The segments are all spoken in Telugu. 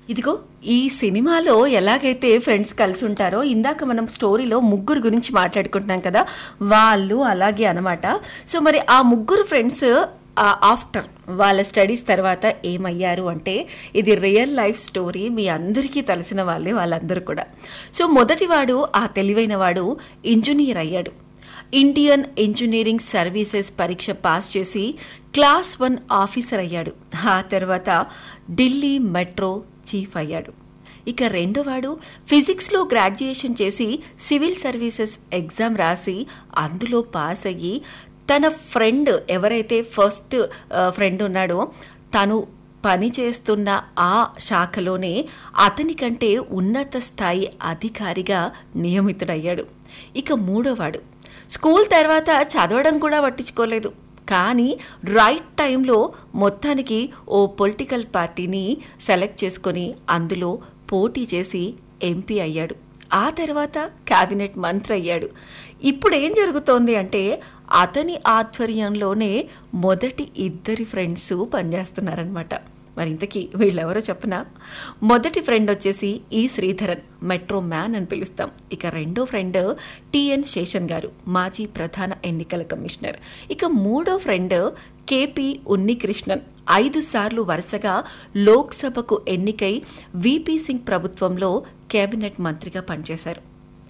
ఇదిగో ఈ సినిమాలో ఎలాగైతే ఫ్రెండ్స్ కలిసి ఉంటారో ఇందాక మనం స్టోరీలో ముగ్గురు గురించి మాట్లాడుకుంటున్నాం కదా వాళ్ళు అలాగే అనమాట సో మరి ఆ ముగ్గురు ఫ్రెండ్స్ ఆఫ్టర్ వాళ్ళ స్టడీస్ తర్వాత ఏమయ్యారు అంటే ఇది రియల్ లైఫ్ స్టోరీ మీ అందరికీ తెలిసిన వాళ్ళే వాళ్ళందరూ కూడా సో మొదటివాడు ఆ తెలివైన వాడు ఇంజనీర్ అయ్యాడు ఇండియన్ ఇంజనీరింగ్ సర్వీసెస్ పరీక్ష పాస్ చేసి క్లాస్ వన్ ఆఫీసర్ అయ్యాడు ఆ తర్వాత ఢిల్లీ మెట్రో చీఫ్ అయ్యాడు ఇక రెండోవాడు ఫిజిక్స్లో గ్రాడ్యుయేషన్ చేసి సివిల్ సర్వీసెస్ ఎగ్జామ్ రాసి అందులో పాస్ అయ్యి తన ఫ్రెండ్ ఎవరైతే ఫస్ట్ ఫ్రెండ్ ఉన్నాడో తను పని చేస్తున్న ఆ శాఖలోనే అతని కంటే ఉన్నత స్థాయి అధికారిగా నియమితుడయ్యాడు ఇక మూడోవాడు స్కూల్ తర్వాత చదవడం కూడా పట్టించుకోలేదు కానీ రైట్ టైంలో మొత్తానికి ఓ పొలిటికల్ పార్టీని సెలెక్ట్ చేసుకొని అందులో పోటీ చేసి ఎంపీ అయ్యాడు ఆ తర్వాత క్యాబినెట్ మంత్రి అయ్యాడు ఇప్పుడు ఏం జరుగుతోంది అంటే అతని ఆధ్వర్యంలోనే మొదటి ఇద్దరి ఫ్రెండ్స్ పనిచేస్తున్నారనమాట మరి ఇంతకీ వీళ్ళెవరో చెప్పనా మొదటి ఫ్రెండ్ వచ్చేసి ఈ శ్రీధరన్ మెట్రో మ్యాన్ అని పిలుస్తాం ఇక రెండో ఫ్రెండ్ టిఎన్ శేషన్ గారు మాజీ ప్రధాన ఎన్నికల కమిషనర్ ఇక మూడో ఫ్రెండ్ కేపీ ఉన్నికృష్ణన్ ఐదు సార్లు వరుసగా లోక్సభకు ఎన్నికై విపి సింగ్ ప్రభుత్వంలో కేబినెట్ మంత్రిగా పనిచేశారు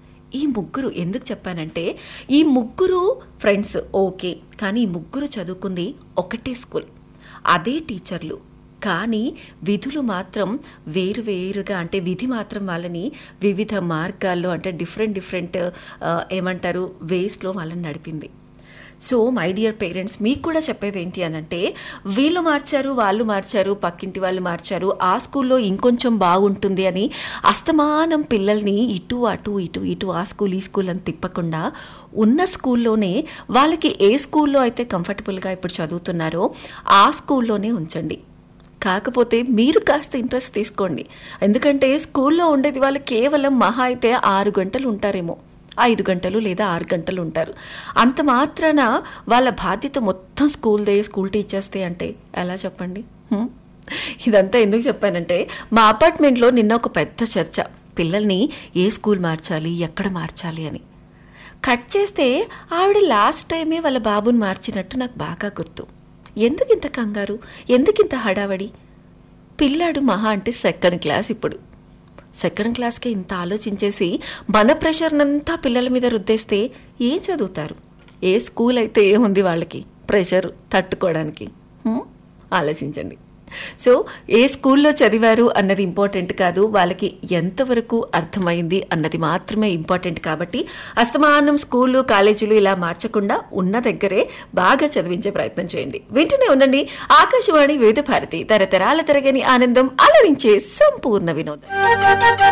ఈ ముగ్గురు ఎందుకు చెప్పానంటే ఈ ముగ్గురు ఫ్రెండ్స్ ఓకే కానీ ఈ ముగ్గురు చదువుకుంది ఒకటే స్కూల్ అదే టీచర్లు కానీ విధులు మాత్రం వేరు వేరుగా అంటే విధి మాత్రం వాళ్ళని వివిధ మార్గాల్లో అంటే డిఫరెంట్ డిఫరెంట్ ఏమంటారు వేస్లో వాళ్ళని నడిపింది సో మై డియర్ పేరెంట్స్ మీకు కూడా చెప్పేది ఏంటి అని అంటే వీళ్ళు మార్చారు వాళ్ళు మార్చారు పక్కింటి వాళ్ళు మార్చారు ఆ స్కూల్లో ఇంకొంచెం బాగుంటుంది అని అస్తమానం పిల్లల్ని ఇటు అటు ఇటు ఇటు ఆ స్కూల్ ఈ స్కూల్ అని తిప్పకుండా ఉన్న స్కూల్లోనే వాళ్ళకి ఏ స్కూల్లో అయితే కంఫర్టబుల్గా ఇప్పుడు చదువుతున్నారో ఆ స్కూల్లోనే ఉంచండి కాకపోతే మీరు కాస్త ఇంట్రెస్ట్ తీసుకోండి ఎందుకంటే స్కూల్లో ఉండేది వాళ్ళు కేవలం మహా అయితే ఆరు గంటలు ఉంటారేమో ఐదు గంటలు లేదా ఆరు గంటలు ఉంటారు అంత మాత్రాన వాళ్ళ బాధ్యత మొత్తం స్కూల్దే స్కూల్ టీచర్స్దే అంటే ఎలా చెప్పండి హ్మ్? ఇదంతా ఎందుకు చెప్పానంటే మా అపార్ట్మెంట్లో నిన్న ఒక పెద్ద చర్చ పిల్లల్ని ఏ స్కూల్ మార్చాలి ఎక్కడ మార్చాలి అని కట్ చేస్తే ఆవిడ లాస్ట్ టైమే వాళ్ళ బాబుని మార్చినట్టు నాకు బాగా గుర్తు ఎందుకు ఇంత కంగారు ఎందుకు ఇంత హడావడి పిల్లాడు మహా అంటే సెకండ్ క్లాస్ ఇప్పుడు సెకండ్ క్లాస్కే ఇంత ఆలోచించేసి మన ప్రెషర్నంతా పిల్లల మీద రుద్దేస్తే ఏం చదువుతారు ఏ స్కూల్ అయితే ఏముంది వాళ్ళకి ప్రెషర్ తట్టుకోవడానికి హ్మ్? ఆలోచించండి సో ఏ స్కూల్లో చదివారు అన్నది ఇంపార్టెంట్ కాదు వాళ్ళకి ఎంతవరకు అర్థమైంది అన్నది మాత్రమే ఇంపార్టెంట్ కాబట్టి అస్తమానం స్కూళ్ళు కాలేజీలు ఇలా మార్చకుండా ఉన్న దగ్గరే బాగా చదివించే ప్రయత్నం చేయండి వింటూనే ఉండండి ఆకాశవాణి వివిధ భారతి తరతరాల తరగని ఆనందం అలరించే సంపూర్ణ వినోదం